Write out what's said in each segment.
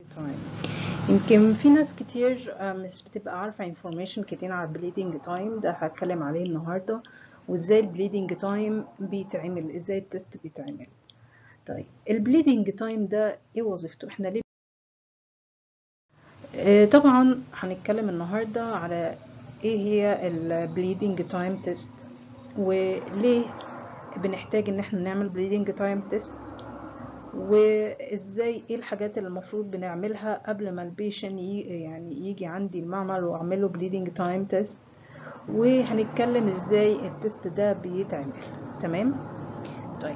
تايم يمكن في ناس كتير آه، مش بتبقى عارفة information كتير على البليدنج تايم ده هتكلم عليه النهاردة وازاي البليدنج تايم بيتعمل ازاي التست بيتعمل طيب البليدنج تايم ده ايه وظيفته احنا ليه آه، طبعا هنتكلم النهاردة على ايه هي البليدنج تايم تيست وليه بنحتاج ان احنا نعمل بليدنج تايم تيست وازاي ايه الحاجات اللي المفروض بنعملها قبل ما البيشن يعني يجي عندي المعمل واعمله بليدنج تايم تيست وهنتكلم ازاي التست ده بيتعمل تمام طيب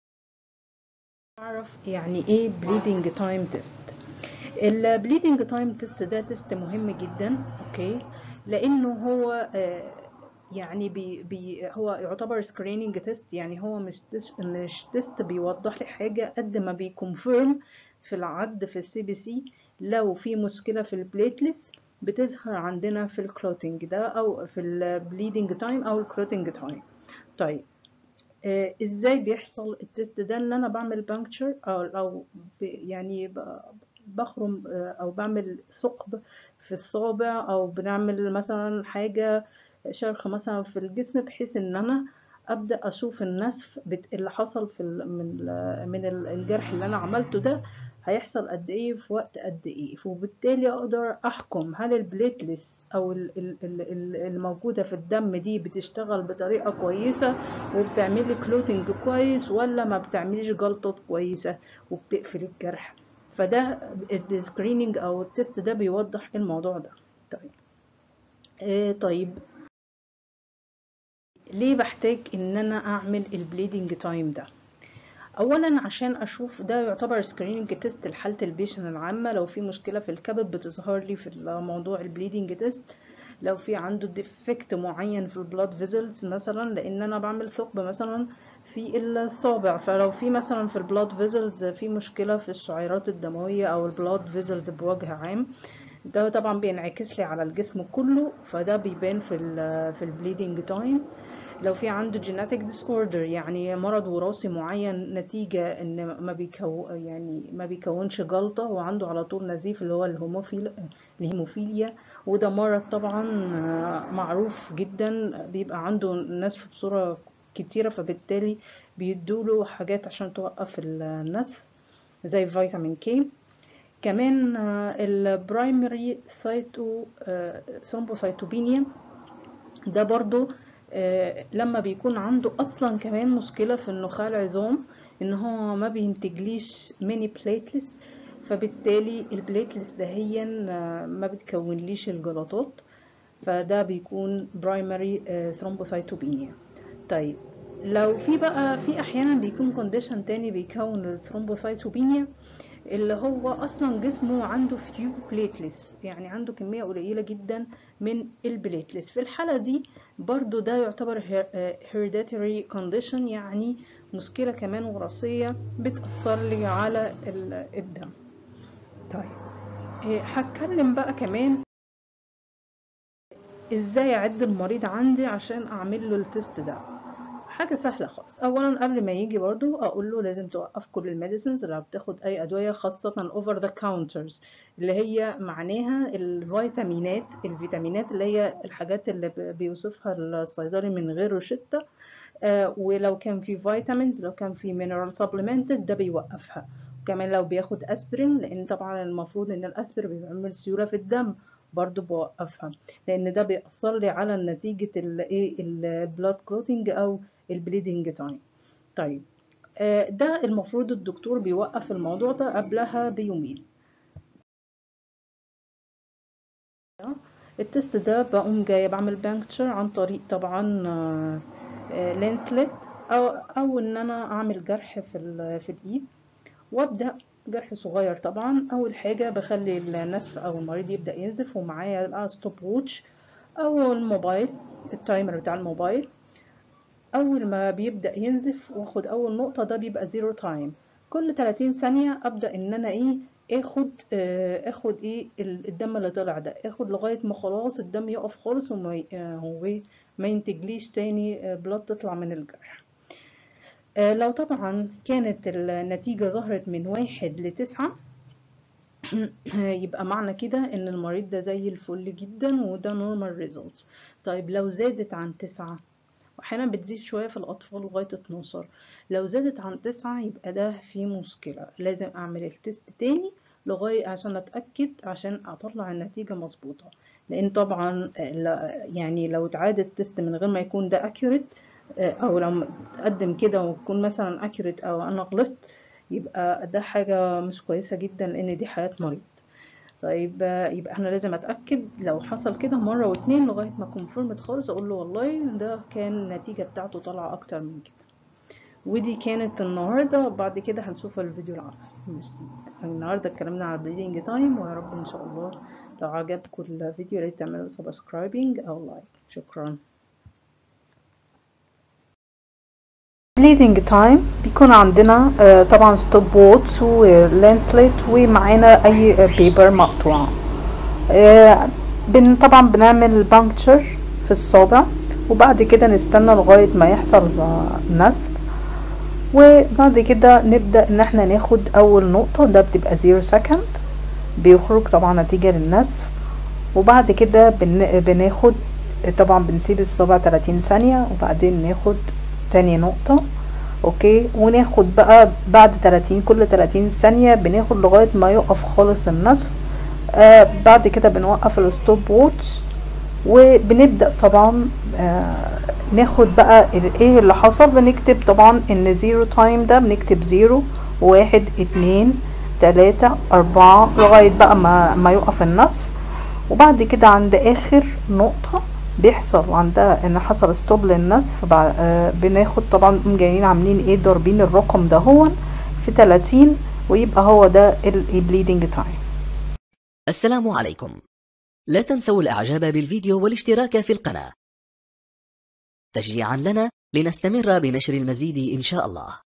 نعرف يعني ايه بليدنج تايم تيست البليدنج تايم تيست ده تيست مهم جدا اوكي لانه هو آه، يعني بي بي هو يعتبر سكريننج تيست يعني هو مش تيست مش تيست بيوضح لي حاجه قد ما بيكونفيرم في العد في السي بي سي لو في مشكله في البليتلس بتظهر عندنا في الكلوتنج ده او في البليدنج تايم او الكلوتنج تايم طيب آه ازاي بيحصل التيست ده ان انا بعمل بانكتشر او او ب- يعني ب- بخرم آه، او بعمل ثقب في الصابع او بنعمل مثلا حاجه شرخ مثلا في الجسم بحيث ان انا ابدا اشوف النسف بت- اللي حصل في ال- من ال- من ال- الجرح اللي انا عملته ده هيحصل قد ايه في وقت قد ايه وبالتالي اقدر احكم هل البليتلس او ال- ال- ال- ال- الموجوده في الدم دي بتشتغل بطريقه كويسه وبتعمل لي كلوتنج كويس ولا ما بتعمليش جلطات كويسه وبتقفل الجرح فده السكريننج او التست ده بيوضح الموضوع ده طيب آه طيب ليه بحتاج ان انا اعمل البليدنج تايم ده اولا عشان اشوف ده يعتبر سكريننج تيست لحاله البيشن العامه لو في مشكله في الكبد بتظهر لي في موضوع البليدنج تيست لو في عنده ديفكت معين في البلاد فيزلز مثلا لان انا بعمل ثقب مثلا في الصابع فلو في مثلا في البلاد فيزلز في مشكله في الشعيرات الدمويه او البلاد فيزلز بوجه عام ده طبعا بينعكس لي على الجسم كله فده بيبان في ال في البليدنج تايم لو في عنده جيناتيك ديسوردر يعني مرض وراثي معين نتيجة ان ما بيكو يعني ما بيكونش جلطة وعنده على طول نزيف اللي هو الهيموفيل الهيموفيليا وده مرض طبعا آه، معروف جدا بيبقى عنده نزف بصورة كتيرة فبالتالي بيدوله حاجات عشان توقف النزف زي فيتامين كي كمان البرايمري سايتو ثرومبوسايتوبينيا ده برضو آه، لما بيكون عنده اصلا كمان مشكله في النخاع العظام ان هو ما بينتجليش ميني بليتلس فبالتالي البليتلس دهيا آه، ما بتكونليش الجلطات فده بيكون برايمري ثرومبوسايتوبينيا طيب لو في بقى في احيانا بيكون كونديشن تاني بيكون الثرومبوسايتوبينيا اللي هو اصلا جسمه عنده فيو بليتلس يعني عنده كميه قليله جدا من البليتلس في الحاله دي برضو ده يعتبر hereditary condition يعني مشكله كمان وراثيه بتاثر لي على ال- الدم طيب إيه، هتكلم بقى كمان ازاي اعد المريض عندي عشان اعمل له التست ده حاجة سهلة خالص أولا قبل ما يجي برضو أقول له لازم توقف كل الميديسنز اللي بتاخد أي أدوية خاصة over the counters اللي هي معناها الفيتامينات الفيتامينات اللي هي الحاجات اللي ب- بيوصفها الصيدلي من غير روشتة آه، ولو كان في فيتامينز لو كان في mineral supplemented ده بيوقفها وكمان لو بياخد اسبرين لان طبعا المفروض ان الاسبرين بيعمل سيولة في الدم برضو بوقفها لان ده بيأثر لي على نتيجة الايه البلاد كلوتينج او البليدنج تايم طيب آه، ده المفروض الدكتور بيوقف الموضوع ده قبلها بيومين التست ده بقوم جاية بعمل بانكتشر عن طريق طبعا لينسلت او او ان انا اعمل جرح في ال- في الايد وابدا جرح صغير طبعا اول حاجه بخلي النسف او المريض يبدا ينزف ومعايا بقى ستوب ووتش او الموبايل التايمر بتاع الموبايل اول ما بيبدا ينزف واخد اول نقطه ده بيبقى زيرو تايم كل 30 ثانيه ابدا ان انا ايه اخد آه، اخد ايه ال- الدم اللي طلع ده اخد لغايه ما خلاص الدم يقف خالص وما ي- آه، هو إيه، ما ينتجليش تاني بلاد تطلع من الجرح آه، لو طبعا كانت النتيجة ظهرت من واحد لتسعة يبقى معنى كده ان المريض ده زي الفل جدا وده نورمال ريزلتس طيب لو زادت عن تسعة واحيانا بتزيد شوية في الاطفال لغاية 12 لو زادت عن تسعة يبقى ده في مشكلة لازم اعمل التست تاني لغاية عشان اتأكد عشان اطلع النتيجة مظبوطة لان طبعا يعني لو اتعاد التست من غير ما يكون ده اكيوريت او لو تقدم كده ويكون مثلا اكيوريت او انا غلطت يبقى ده حاجة مش كويسة جدا لان دي حياة مريض طيب يبقى احنا لازم اتاكد لو حصل كده مره واتنين لغايه ما كونفيرمت خالص اقول له والله ده كان النتيجه بتاعته طالعه اكتر من كده ودي كانت النهارده بعد كده هنشوف الفيديو العملي ميرسي النهارده اتكلمنا على البليدنج تايم ويا رب ان شاء الله لو عجبكم الفيديو يا ريت تعملوا سبسكرايبنج او لايك شكرا bleeding تايم بيكون عندنا آه طبعا ستوب ووتس ولانسلت ومعانا اي بيبر مقطوعة آه بن طبعا بنعمل بانكتشر في الصابع وبعد كده نستنى لغاية ما يحصل نسف وبعد كده نبدأ ان احنا ناخد اول نقطة ده بتبقى زيرو سكند بيخرج طبعا نتيجة للنسف وبعد كده بن بناخد طبعا بنسيب الصابع 30 ثانية وبعدين ناخد تاني نقطة اوكي وناخد بقى بعد 30 كل 30 ثانية بناخد لغاية ما يقف خالص النسف آه بعد كده بنوقف الستوب ووتش وبنبدأ طبعا آه ناخد بقى ايه اللي حصل بنكتب طبعا ان زيرو تايم ده بنكتب زيرو واحد اتنين تلاتة اربعة لغاية بقى ما, ما يقف النسف وبعد كده عند اخر نقطة بيحصل عندها ان حصل ستوب للنسف آه بناخد طبعا جايين عاملين ايه ضاربين الرقم ده هو في 30 ويبقى هو ده البليدنج تايم السلام عليكم لا تنسوا الاعجاب بالفيديو والاشتراك في القناة تشجيعا لنا لنستمر بنشر المزيد ان شاء الله